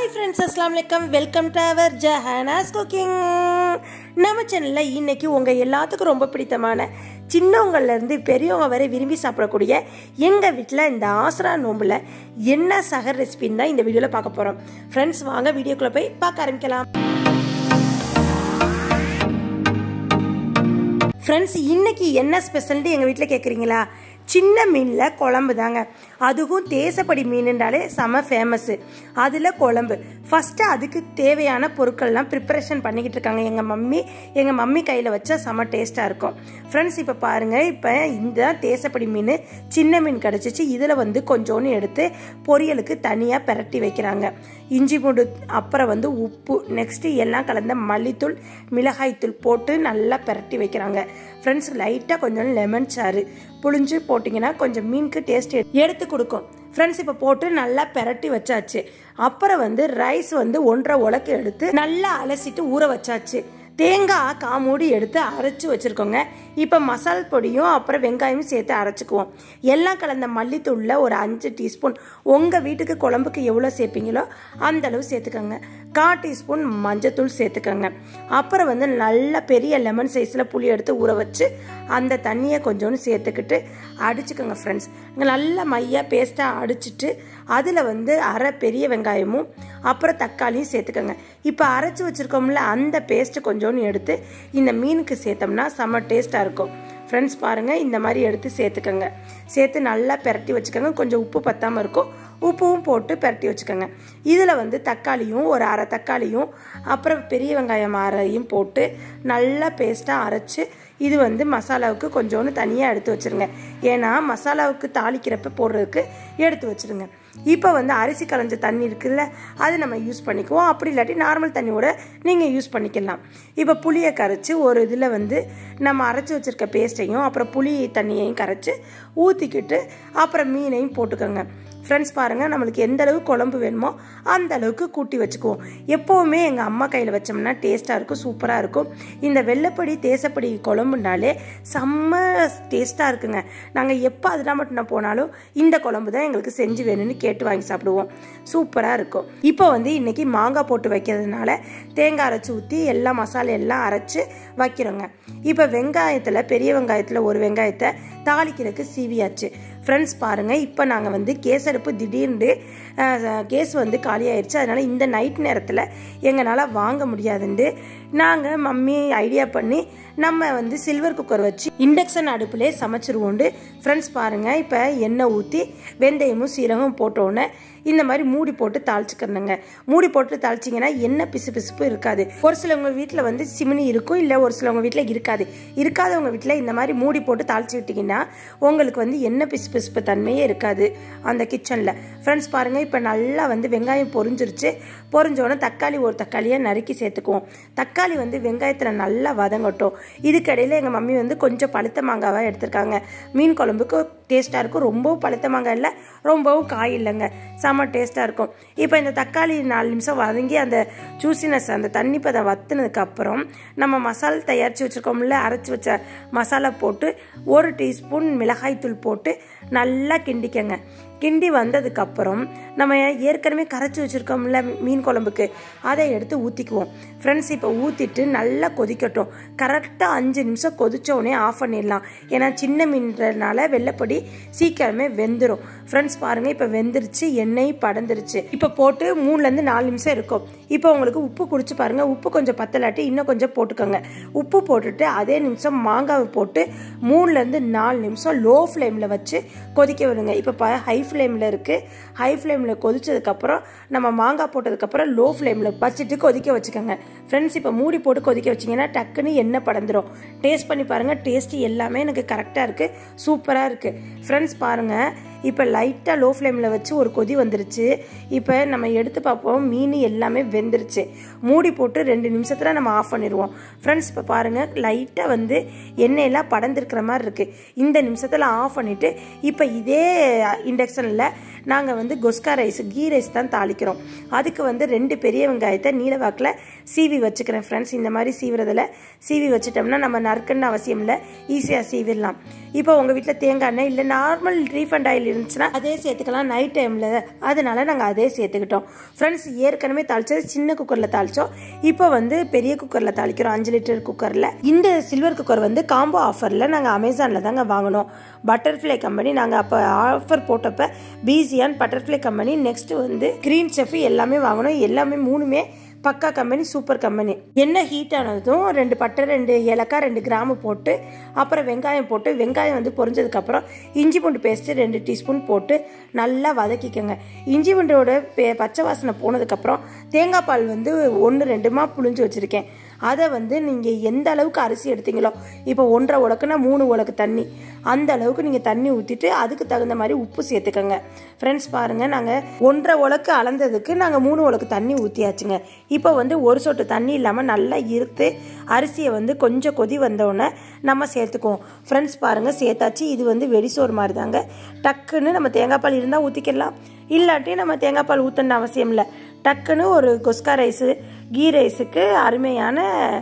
hi friends அஸ்லாம் வலைக்கம் welcome to our Jahanas cooking நம்ம சேனலில் இன்னைக்கு உங்கள் எல்லாத்துக்கும் ரொம்ப பிடித்தமான சின்னவங்கள்லேருந்து பெரியவங்க வரை விரும்பி சாப்பிடக்கூடிய எங்கள் வீட்டில் இந்த ஆசரா நோம்பில் என்ன சகர் ரெசிபின்னு தான் இந்த வீடியோவில் பார்க்க போகிறோம் ஃப்ரெண்ட்ஸ் வாங்க வீடியோக்குள்ளே போய் பார்க்க ஆரம்பிக்கலாம் ஃப்ரெண்ட்ஸ் இன்னைக்கு என்ன ஸ்பெஷல்னு எங்கள் வீட்டில் கேட்குறீங்களா சின்ன மீனில் குழம்பு தாங்க அதுவும் தேசப்படி மீனுன்றாலே செம ஃபேமஸ்ஸு அதில் குழம்பு ஃபஸ்ட்டு அதுக்கு தேவையான பொருட்கள்லாம் ப்ரிப்பரேஷன் பண்ணிக்கிட்டு இருக்காங்க எங்கள் மம்மி எங்கள் மம்மி கையில் வச்சா செம டேஸ்ட்டாக இருக்கும் ஃப்ரெண்ட்ஸ் இப்போ பாருங்கள் இப்போ இந்த தேசப்படி மீன் சின்ன மீன் கிடச்சிச்சு இதில் வந்து கொஞ்சோன்னு எடுத்து பொரியலுக்கு தனியாக பிரட்டி வைக்கிறாங்க இஞ்சி பூண்டு அப்புறம் வந்து உப்பு நெக்ஸ்ட்டு எல்லாம் கலந்த மல்லித்தூள் மிளகாய்த்தூள் போட்டு நல்லா பிரட்டி வைக்கிறாங்க ஃப்ரெண்ட்ஸ் லைட்டாக கொஞ்சம் லெமன் சாறு புளிஞ்சு போட்டிங்கன்னா கொஞ்சம் மீனுக்கு டேஸ்ட் எடுத்து கொடுக்கும் ஃப்ரெண்ட்ஸ் இப்போ போட்டு நல்லா பெரட்டி வச்சாச்சு அப்புறம் வந்து ரைஸ் வந்து ஒன்றரை உலக்கு எடுத்து நல்லா அலசிட்டு ஊற வச்சாச்சு தேங்காய் காமூடி எடுத்து அரைச்சி வச்சுருக்கோங்க இப்போ மசால் பொடியும் அப்புறம் வெங்காயமும் சேர்த்து அரைச்சிக்குவோம் எல்லாம் கலந்த மல்லித்தூளில் ஒரு அஞ்சு டீஸ்பூன் உங்கள் வீட்டுக்கு குழம்புக்கு எவ்வளோ சேர்ப்பீங்களோ அந்த அளவு சேர்த்துக்கோங்க கா டீஸ்பூன் மஞ்சத்தூள் சேர்த்துக்கோங்க அப்புறம் வந்து நல்ல பெரிய லெமன் சைஸில் புளி எடுத்து ஊற வச்சு அந்த தண்ணியை கொஞ்சோன்னு சேர்த்துக்கிட்டு அடிச்சுக்கோங்க ஃப்ரெண்ட்ஸ் நல்லா மையாக பேஸ்ட்டாக அடிச்சிட்டு அதில் வந்து அரை பெரிய வெங்காயமும் அப்புறம் தக்காளியும் சேர்த்துக்கோங்க இப்போ அரைச்சி வச்சுருக்கோம்ல அந்த பேஸ்ட்டு கொஞ்சோன்னு எடுத்து இந்த மீனுக்கு சேர்த்தோம்னா செம்ம டேஸ்ட்டாக இருக்கும் ஃப்ரெண்ட்ஸ் பாருங்கள் இந்த மாதிரி எடுத்து சேர்த்துக்கோங்க சேர்த்து நல்லா பெரட்டி வச்சுக்கோங்க கொஞ்சம் உப்பு பத்தாமல் இருக்கும் உப்பும் போட்டு பெரட்டி வச்சுக்கோங்க இதில் வந்து தக்காளியும் ஒரு அரை தக்காளியும் அப்புறம் பெரிய வெங்காயம் அரையும் போட்டு நல்லா பேஸ்ட்டாக அரைச்சி இது வந்து மசாலாவுக்கு கொஞ்சோன்னு தனியாக எடுத்து வச்சுருங்க ஏன்னா மசாலாவுக்கு தாளிக்கிறப்ப போடுறதுக்கு எடுத்து வச்சுருங்க இப்போ வந்து அரிசி களைஞ்ச தண்ணி இருக்குல்ல அது நம்ம யூஸ் பண்ணிக்குவோம் அப்படி இல்லாட்டி நார்மல் தண்ணியோட நீங்கள் யூஸ் பண்ணிக்கலாம் இப்போ புளியை கரைச்சி ஒரு இதில் வந்து நம்ம அரைச்சி வச்சுருக்க பேஸ்ட்டையும் அப்புறம் புளி தண்ணியையும் கரைச்சி ஊற்றிக்கிட்டு அப்புறம் மீனையும் போட்டுக்கோங்க ஃப்ரெண்ட்ஸ் பாருங்கள் நம்மளுக்கு எந்த அளவு குழம்பு வேணுமோ அந்த அளவுக்கு கூட்டி வச்சுக்குவோம் எப்போவுமே எங்கள் அம்மா கையில் வச்சோம்னா டேஸ்ட்டாக இருக்கும் சூப்பராக இருக்கும் இந்த வெள்ளைப்படி தேசப்படி குழம்புனாலே செம்ம டேஸ்ட்டாக இருக்குங்க நாங்கள் எப்போ அதெல்லாம் மட்டும் நான் போனாலும் இந்த குழம்பு தான் எங்களுக்கு செஞ்சு வேணும்னு கேட்டு வாங்கி சாப்பிடுவோம் சூப்பராக இருக்கும் இப்போ வந்து இன்றைக்கி மாங்காய் போட்டு வைக்கிறதுனால தேங்காய் அரைச்சி ஊற்றி எல்லா மசாலா எல்லாம் அரைச்சி வைக்கிறோங்க இப்போ வெங்காயத்தில் பெரிய வெங்காயத்தில் ஒரு வெங்காயத்தை தாளிக்கிறதுக்கு சீவியாச்சு ஃப்ரெண்ட்ஸ் பாருங்கள் இப்போ நாங்கள் வந்து கேஸ் அடுப்பு திடீர்னு கேஸ் வந்து காலி ஆயிடுச்சு அதனால் இந்த நைட் நேரத்தில் எங்களால் வாங்க முடியாதுண்டு நாங்கள் மம்மி ஐடியா பண்ணி நம்ம வந்து சில்வர் குக்கர் வச்சு இண்டக்ஷன் அடுப்புலே சமைச்சிருவோண்டு ஃப்ரெண்ட்ஸ் பாருங்கள் இப்போ எண்ணெய் ஊற்றி வெந்தயமும் சீரகம் போட்டோன்னே இந்த மாதிரி மூடி போட்டு தாளிச்சுக்கிறணுங்க மூடி போட்டு தாளிச்சிங்கன்னா எண்ணெய் பிசு பிசுப்பு இருக்காது ஒரு சிலவங்க வீட்டில் வந்து சிமினி இருக்கும் இல்லை ஒரு சிலவங்க வீட்டில் இருக்காது இருக்காதவங்க வீட்டில் இந்த மாதிரி மூடி போட்டு தாளிச்சு விட்டிங்கன்னா உங்களுக்கு வந்து எண்ணெய் பிசு பிசுப்பு தன்மையே இருக்காது அந்த கிச்சனில் ஃப்ரெண்ட்ஸ் பாருங்கள் இப்போ நல்லா வந்து வெங்காயம் பொரிஞ்சிருச்சு பொரிஞ்சோடனே தக்காளி ஒரு தக்காளியை நறுக்கி சேர்த்துக்குவோம் தக்காளி வந்து வெங்காயத்தில் நல்லா வதங்கட்டும் இதுக்கடையில் எங்கள் மம்மி வந்து கொஞ்சம் பழுத்த மாங்காவாக எடுத்திருக்காங்க மீன் குழம்புக்கு டேஸ்ட்டாக இருக்கும் ரொம்பவும் பழுத்த மாங்காய் இல்லை ரொம்பவும் காய் இல்லைங்க செம்ம டேஸ்ட்டாக இருக்கும் இப்போ இந்த தக்காளி நாலு நிமிஷம் வதங்கி அந்த ஜூசினஸ் அந்த தண்ணி பதம் வத்துனதுக்கு அப்புறம் நம்ம மசாலா தயாரித்து வச்சுருக்கோம்ல அரைச்சி வச்ச மசாலா போட்டு ஒரு டீஸ்பூன் மிளகாய்த்தூள் போட்டு நல்லா கிண்டிக்கங்க கிண்டி வந்ததுக்கப்புறம் நம்ம ஏற்கனவே கரைச்சி வச்சுருக்கோம்ல மீன் குழம்புக்கு அதை எடுத்து ஊற்றிக்குவோம் ஃப்ரெண்ட்ஸ் இப்போ ஊற்றிட்டு நல்லா கொதிக்கட்டும் கரெக்டாக அஞ்சு நிமிஷம் கொதிச்ச உடனே ஆஃப் பண்ணிடலாம் ஏன்னா சின்ன மீன்றனால வெள்ளைப்பொடி சீக்கிரமே வெந்துடும் ஃப்ரெண்ட்ஸ் பாருங்கள் இப்போ வெந்துருச்சு எண்ணெய் படந்துருச்சு இப்போ போட்டு மூணுலேருந்து நாலு நிமிஷம் இருக்கும் இப்போ உங்களுக்கு உப்பு குடிச்சு பாருங்கள் உப்பு கொஞ்சம் பத்தலாட்டி இன்னும் கொஞ்சம் போட்டுக்கோங்க உப்பு போட்டுட்டு அதே நிமிஷம் மாங்காவை போட்டு மூணுலேருந்து நாலு நிமிஷம் லோ ஃப்ளேமில் வச்சு கொதிக்க விடுங்க இப்போ ஹை ஃப்ளேமில் இருக்குது ஹை ஃப்ளேமில் கொதிச்சதுக்கப்புறம் நம்ம மாங்காய் போட்டதுக்கப்புறம் லோ ஃப்ளேமில் வச்சுட்டு கொதிக்க வச்சுக்கோங்க ஃப்ரெண்ட்ஸ் இப்போ மூடி போட்டு கொதிக்க வச்சிங்கன்னா டக்குன்னு எண்ணெய் படந்துடும் டேஸ்ட் பண்ணி பாருங்கள் டேஸ்ட்டு எல்லாமே எனக்கு கரெக்டாக இருக்குது சூப்பராக இருக்குது ஃப்ரெண்ட்ஸ் பாருங்கள் இப்போ லைட்டாக லோ ஃப்ளேமில் வச்சு ஒரு கொதி வந்துருச்சு இப்போ நம்ம எடுத்து பார்ப்போம் மீன் எல்லாமே வெந்துருச்சு மூடி போட்டு ரெண்டு நிமிஷத்தில் நம்ம ஆஃப் பண்ணிடுவோம் ஃப்ரெண்ட்ஸ் இப்போ பாருங்கள் லைட்டாக வந்து எண்ணெயெல்லாம் படந்திருக்கிற மாதிரி இருக்குது இந்த நிமிஷத்தில் ஆஃப் பண்ணிவிட்டு இப்போ இதே இண்டக்ஷனில் நாங்கள் வந்து கொஸ்கா ரைஸ் கீ ரைஸ் தான் தாளிக்கிறோம் அதுக்கு வந்து ரெண்டு பெரிய வெங்காயத்தை நீல வாக்கில் சீவி வச்சுக்கிறேன் ஃப்ரெண்ட்ஸ் இந்த மாதிரி சீவுறதில் சீவி வச்சுட்டோம்னா நம்ம நறுக்குன்னு அவசியம் இல்லை ஈஸியாக சீவிடலாம் இப்போ உங்கள் வீட்டில் தேங்காய் எண்ணெய் இல்லை நார்மல் ரீஃபண்ட் ஆயில் இருந்துச்சுன்னா அதே சேர்த்துக்கலாம் நைட் டைமில் அதனால நாங்கள் அதே சேர்த்துக்கிட்டோம் ஃப்ரெண்ட்ஸ் ஏற்கனவே தாளிச்சது சின்ன குக்கரில் தாளித்தோம் இப்போ வந்து பெரிய குக்கரில் தாளிக்கிறோம் அஞ்சு லிட்டர் குக்கரில் இந்த சில்வர் குக்கர் வந்து காம்போ ஆஃபரில் நாங்கள் அமேசானில் தாங்க வாங்கினோம் பட்டர்ஃப்ளை கம்பெனி நாங்கள் அப்போ ஆஃபர் போட்டப்ப பிசியான் பட்டர்ஃப்ளை கம்பெனி நெக்ஸ்ட் வந்து க்ரீன் செஃப் எல்லாமே வாங்கினோம் எல்லாமே மூணுமே பக்கா கம்பெனி சூப்பர் கம்பெனி எண்ணெய் ஹீட் ஆனதும் ரெண்டு பட்டை ரெண்டு ஏலக்காய் ரெண்டு கிராம்பு போட்டு அப்புறம் வெங்காயம் போட்டு வெங்காயம் வந்து பொரிஞ்சதுக்கப்புறம் இஞ்சி பூண்டு பேஸ்ட்டு ரெண்டு டீஸ்பூன் போட்டு நல்லா வதக்கிக்கோங்க இஞ்சி பூண்டோட பே- பச்சை வாசனை போனதுக்கப்புறம் தேங்காய் பால் வந்து ஒன்று ரெண்டுமா புழிஞ்சு வச்சுருக்கேன் அதை வந்து நீங்கள் எந்த அளவுக்கு அரிசி எடுத்தீங்களோ இப்போ ஒன்றரை உலக்குனா மூணு உலக்கு தண்ணி அந்த அளவுக்கு நீங்கள் தண்ணி ஊற்றிட்டு அதுக்கு தகுந்த மாதிரி உப்பு சேர்த்துக்கோங்க ஃப்ரெண்ட்ஸ் பாருங்கள் நாங்கள் ஒன்றரை உலக்கு அளந்ததுக்கு நாங்கள் மூணு உலக்கு தண்ணி ஊற்றியாச்சுங்க இப்போ வந்து ஒரு சொட்டு தண்ணி இல்லாமல் நல்லா இருத்து அரிசியை வந்து கொஞ்சம் கொதி வந்தோடனே நம்ம சேர்த்துக்குவோம் ஃப்ரெண்ட்ஸ் பாருங்கள் சேர்த்தாச்சு இது வந்து வெடிசோறு மாதிரி தாங்க டக்குன்னு நம்ம தேங்காய் பால் இருந்தால் ஊற்றிக்கலாம் இல்லாட்டி நம்ம தேங்காய் பால் ஊற்றணும்னு அவசியம் இல்லை டக்குன்னு ஒரு கொஸ்கா ரைஸு கீ ரைஸுக்கு அருமையான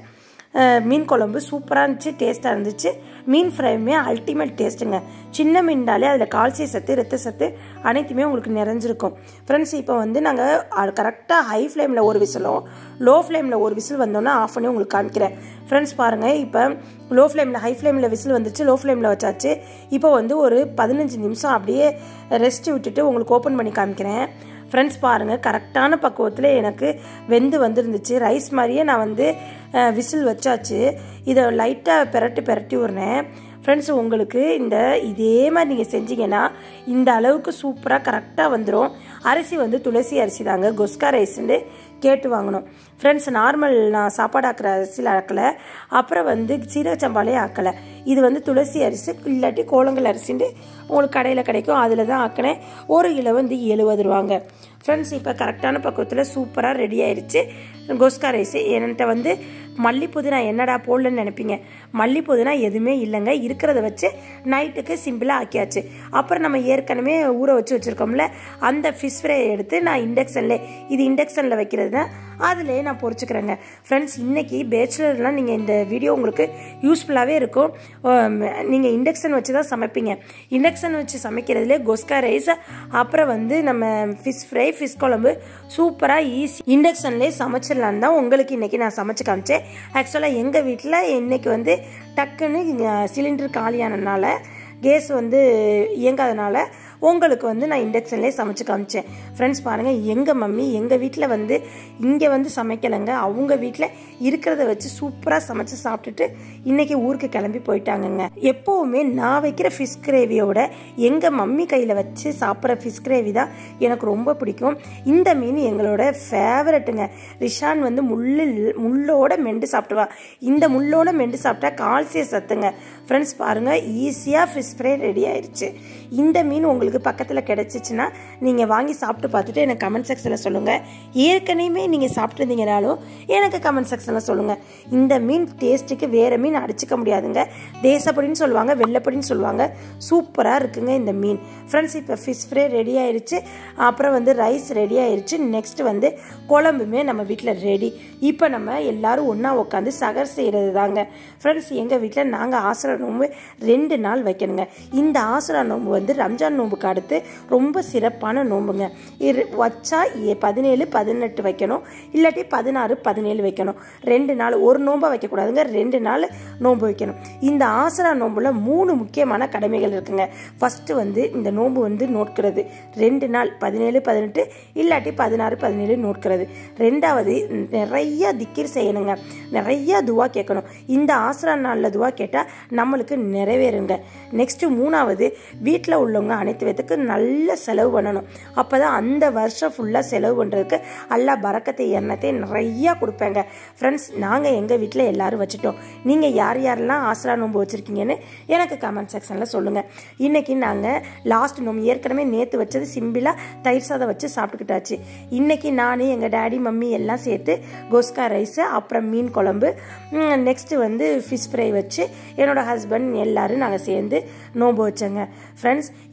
அஹ், மீன் குழம்பு சூப்பராக இருந்துச்சு டேஸ்ட்டாக இருந்துச்சு மீன் ஃப்ரையுமே அல்டிமேட் டேஸ்ட்டுங்க சின்ன மீன்டாலே அதில் கால்சிய சத்து ரத்த சத்து அனைத்துமே உங்களுக்கு நிறைஞ்சிருக்கும் ஃப்ரெண்ட்ஸ் இப்போ வந்து நாங்கள் கரெக்டாக ஹை ஃப்ளேமில் ஒரு விசிலும் லோ ஃப்ளேமில் ஒரு விசில் வந்தோன்னா ஆஃப் பண்ணி உங்களுக்கு காமிக்கிறேன் ஃப்ரெண்ட்ஸ் பாருங்கள் இப்போ லோ ஃப்ளேமில் ஹை ஃப்ளேமில் விசில் வந்துச்சு லோ ஃப்ளேமில் வச்சாச்சு இப்போ வந்து ஒரு பதினஞ்சு நிமிஷம் அப்படியே ரெஸ்ட் விட்டுட்டு உங்களுக்கு ஓப்பன் பண்ணி காமிக்கிறேன் ஃப்ரெண்ட்ஸ் பாருங்கள் கரெக்டான பக்குவத்தில் எனக்கு வெந்து வந்துருந்துச்சு ரைஸ் மாதிரியே நான் வந்து விசில் வச்சாச்சு இதை லைட்டாக பெரட்டி பெரட்டி விட்றேன் ஃப்ரெண்ட்ஸ் உங்களுக்கு இந்த இதே மாதிரி நீங்கள் செஞ்சீங்கன்னா இந்த அளவுக்கு சூப்பராக கரெக்டாக வந்துடும் அரிசி வந்து துளசி அரிசி தாங்க கொஸ்கா ரைஸ்ன்னு கேட்டு வாங்கணும் ஃப்ரெண்ட்ஸ் நார்மல் நான் சாப்பாடு ஆக்கிற அரிசியில் ஆக்கலை அப்புறம் வந்து சீரக சம்பாலே ஆக்கலை இது வந்து துளசி அரிசி இல்லாட்டி கோலங்கல் அரிசின்னு உங்களுக்கு கடையில் கிடைக்கும் அதில் தான் ஆக்கினேன் ஒரு கிலோ வந்து எழுபது ரூபாங்க ஃப்ரெண்ட்ஸ் இப்போ கரெக்டான பக்குவத்தில் சூப்பராக ரெடி ஆயிடுச்சு கோஸ்கா ரைஸ் என்கிட்ட வந்து மல்லி புதினா என்னடா போடலன்னு நினைப்பீங்க மல்லி புதினா எதுவுமே இல்லைங்க இருக்கிறத வச்சு நைட்டுக்கு சிம்பிளாக ஆக்கியாச்சு அப்புறம் நம்ம ஏற்கனவே ஊற வச்சு வச்சுருக்கோம்ல அந்த ஃபிஷ் ஃப்ரை எடுத்து நான் இண்டக்ஷனில் இது இண்டக்ஷனில் வைக்கிறது தான் அதிலே நான் பொரிச்சுக்கிறேங்க ஃப்ரெண்ட்ஸ் இன்னைக்கு பேச்சுலர்லாம் நீங்கள் இந்த வீடியோ உங்களுக்கு யூஸ்ஃபுல்லாகவே இருக்கும் நீங்கள் இண்டக்ஷன் வச்சு தான் சமைப்பீங்க இண்டக்ஷன் வச்சு சமைக்கிறதுலே கொஸ்கா ரைஸ் அப்புறம் வந்து நம்ம ஃபிஷ் ஃப்ரை ஃபிஷ் குழம்பு சூப்பராக ஈஸி இண்டக்ஷன்லேயே சமைச்சிடலான்னு தான் உங்களுக்கு இன்றைக்கி நான் சமைச்சு காமிச்சேன் ஆக்சுவலாக எங்கள் வீட்டில் இன்னைக்கு வந்து டக்குன்னு சிலிண்டர் காலியானதுனால கேஸ் வந்து இயங்காதனால உங்களுக்கு வந்து நான் இண்டக்ஷன்லேயே சமைச்சு காமிச்சேன் ஃப்ரெண்ட்ஸ் பாருங்கள் எங்கள் மம்மி எங்கள் வீட்டில் வந்து இங்கே வந்து சமைக்கலைங்க அவங்க வீட்டில் இருக்கிறத வச்சு சூப்பராக சமைச்சு சாப்பிட்டுட்டு இன்றைக்கி ஊருக்கு கிளம்பி போயிட்டாங்கங்க எப்போவுமே நான் வைக்கிற ஃபிஷ் கிரேவியோட எங்கள் மம்மி கையில் வச்சு சாப்பிட்ற ஃபிஷ் கிரேவி தான் எனக்கு ரொம்ப பிடிக்கும் இந்த மீன் எங்களோட ஃபேவரட்டுங்க ரிஷான் வந்து முள்ளு முள்ளோட மெண்டு சாப்பிடுவா இந்த முள்ளோட மெண்டு சாப்பிட்டா கால்சிய சத்துங்க ஃப்ரெண்ட்ஸ் பாருங்கள் ஈஸியாக ஃபிஷ் ஃப்ரை ரெடி ஆயிடுச்சு இந்த மீன் உங்களுக்கு பக்கத்தில் கிடச்சிச்சின்னா நீங்கள் வாங்கி சாப்பிட்டு பார்த்துட்டு எனக்கு கமெண்ட் செக்ஷனில் சொல்லுங்கள் ஏற்கனவே நீங்கள் சாப்பிட்ருந்தீங்கனாலும் எனக்கு கமெண்ட் செக்ஷனில் சொல்லுங்கள் இந்த மீன் டேஸ்ட்டுக்கு வேறு மீன் அடிச்சுக்க முடியாதுங்க தேசப்படின்னு சொல்லுவாங்க வெள்ளைப்படின்னு சொல்லுவாங்க சூப்பராக இருக்குங்க இந்த மீன் ஃப்ரெண்ட்ஸ் இப்போ ஃபிஷ் ஃப்ரை ரெடி ஆயிடுச்சு அப்புறம் வந்து ரைஸ் ரெடி ஆயிடுச்சு நெக்ஸ்ட் வந்து குழம்புமே நம்ம வீட்டில் ரெடி இப்போ நம்ம எல்லாரும் ஒன்றா உட்காந்து சகர் செய்கிறது தாங்க ஃப்ரெண்ட்ஸ் எங்கள் வீட்டில் நாங்கள் ஆசிர நோம்பு ரெண்டு நாள் வைக்கணுங்க இந்த ஆசிரா நோம்பு வந்து ரம்ஜான் நோம்புக்கு அடுத்து ரொம்ப சிறப்பான நோம்புங்க இரு வச்சா எ- பதினேழு பதினெட்டு வைக்கணும் இல்லாட்டி பதினாறு பதினேழு வைக்கணும் ரெண்டு நாள் ஒரு நோம்பை வைக்கக்கூடாதுங்க ரெண்டு நாள் நோன்பு வைக்கணும் இந்த ஆசரா நோம்புல மூணு முக்கியமான கடமைகள் இருக்குங்க ஃபர்ஸ்ட் வந்து இந்த நோன்பு வந்து நோட்கிறது ரெண்டு நாள் பதினேழு பதினெட்டு இல்லாட்டி பதினாறு பதினேழு நோட்கிறது ரெண்டாவது நிறைய திக்கிர் செய்யணுங்க நிறைய துவா கேட்கணும் இந்த ஆசரா நாளில் துவா கேட்டால் நம்மளுக்கு நிறைவேறுங்க நெக்ஸ்ட் மூணாவது வீட்டில் உள்ளவங்க அனைத்து பேத்துக்கு நல்ல செலவு பண்ணணும் அப்போ தான் அந்த வருஷம் ஃபுல்லாக செலவு பண்ணுறதுக்கு அல்லா பறக்கத்தை எண்ணத்தை நிறையா கொடுப்பேங்க ஃப்ரெண்ட்ஸ் நாங்கள் எங்கள் வீட்டில் எல்லாரும் வச்சுட்டோம் நீங்கள் யார் யாரெல்லாம் ஆசரா நோன்பு வச்சுருக்கீங்கன்னு எனக்கு கமெண்ட் செக்ஷனில் சொல்லுங்கள் இன்றைக்கி நாங்கள் லாஸ்ட் நோம்பு ஏற்கனவே நேற்று வச்சது சிம்பிளாக தயிர் சாதம் வச்சு சாப்பிட்டுக்கிட்டாச்சு இன்றைக்கி நான் எங்கள் டேடி மம்மி எல்லாம் சேர்த்து கோஸ்கா ரைஸு அப்புறம் மீன் குழம்பு நெக்ஸ்ட்டு வந்து ஃபிஷ் ஃப்ரை வச்சு என்னோட ஹஸ்பண்ட் எல்லாரும் நாங்கள் சேர்ந்து நோன்பு வச்சோங்க ஃப்ரெண்ட்ஸ் இன்றைக்கி வந்து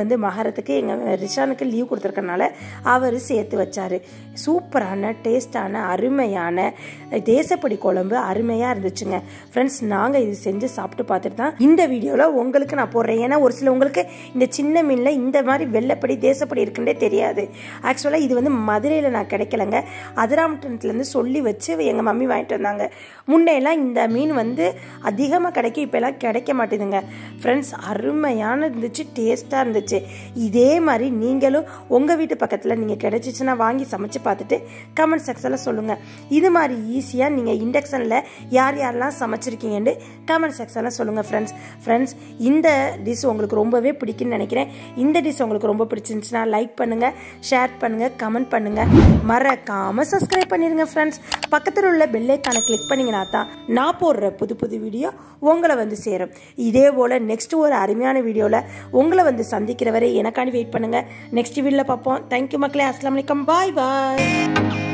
வந்து மகரத்துக்கு எங்கள் ரிஷானுக்கு லீவ் கொடுத்துருக்கனால அவர் சேர்த்து வச்சார் சூப்பரான டேஸ்டான அருமையான தேசப்படி குழம்பு அருமையாக இருந்துச்சுங்க ஃப்ரெண்ட்ஸ் நாங்கள் இது செஞ்சு சாப்பிட்டு பார்த்துட்டு தான் இந்த வீடியோவில் உங்களுக்கு நான் போடுறேன் ஏன்னா ஒரு சில உங்களுக்கு இந்த சின்ன மீனில் இந்த மாதிரி வெள்ளைப்படி தேசப்படி இருக்குன்னே தெரியாது ஆக்சுவலாக இது வந்து மதுரையில் நான் கிடைக்கலங்க அதிராமட்டத்துலேருந்து சொல்லி வச்சு எங்கள் மம்மி வாங்கிட்டு வந்தாங்க முன்னையெல்லாம் இந்த மீன் வந்து அதிகமாக கிடைக்கும் இப்போலாம் கிடைக்க மாட்டேதுங்க ஃப்ரெண்ட்ஸ் அருமையான இருந்துச்சு டேஸ்ட்டாக இருந்துச்சு இதே மாதிரி நீங்களும் உங்கள் வீட்டு பக்கத்தில் நீங்கள் கிடைச்சிச்சுன்னா வாங்கி சமைச்சு பார்த்துட்டு கமெண்ட் செக்ஷனில் சொல்லுங்கள் இது மாதிரி ஈஸியாக நீங்கள் இண்டக்ஷனில் யார் யாரெல்லாம் சமைச்சிருக்கீங்கன்னு கமெண்ட் செக்ஷனில் சொல்லுங்கள் ஃப்ரெண்ட்ஸ் ஃப்ரெண்ட்ஸ் இந்த டிஷ் உங்களுக்கு ரொம்பவே பிடிக்குன்னு நினைக்கிறேன் இந்த டிஷ் உங்களுக்கு ரொம்ப பிடிச்சிருந்துச்சுன்னா லைக் பண்ணுங்கள் ஷேர் பண்ணுங்கள் கமெண்ட் பண்ணுங்கள் மறக்காமல் சப்ஸ்கிரைப் பண்ணிடுங்க ஃப்ரெண்ட்ஸ் பக்கத்தில் உள்ள பெல்லைக்கான கிளிக் பண்ணிங்கன்னா தான் நான் போடுற புது புது வீடியோ உங்களை வந்து சேரும் இதே போல் நெக்ஸ்ட் ஒரு அருமையான வீடியோவில் உங்களை வந்து சந்திக்கிற வரை எனக்காண்டி வெயிட் பண்ணுங்கள் நெக்ஸ்ட் வீடியோவில் பார்ப்போம் தேங்க்யூ மக்களே அஸ்லாம் வலைக்கம் பாய் பாய்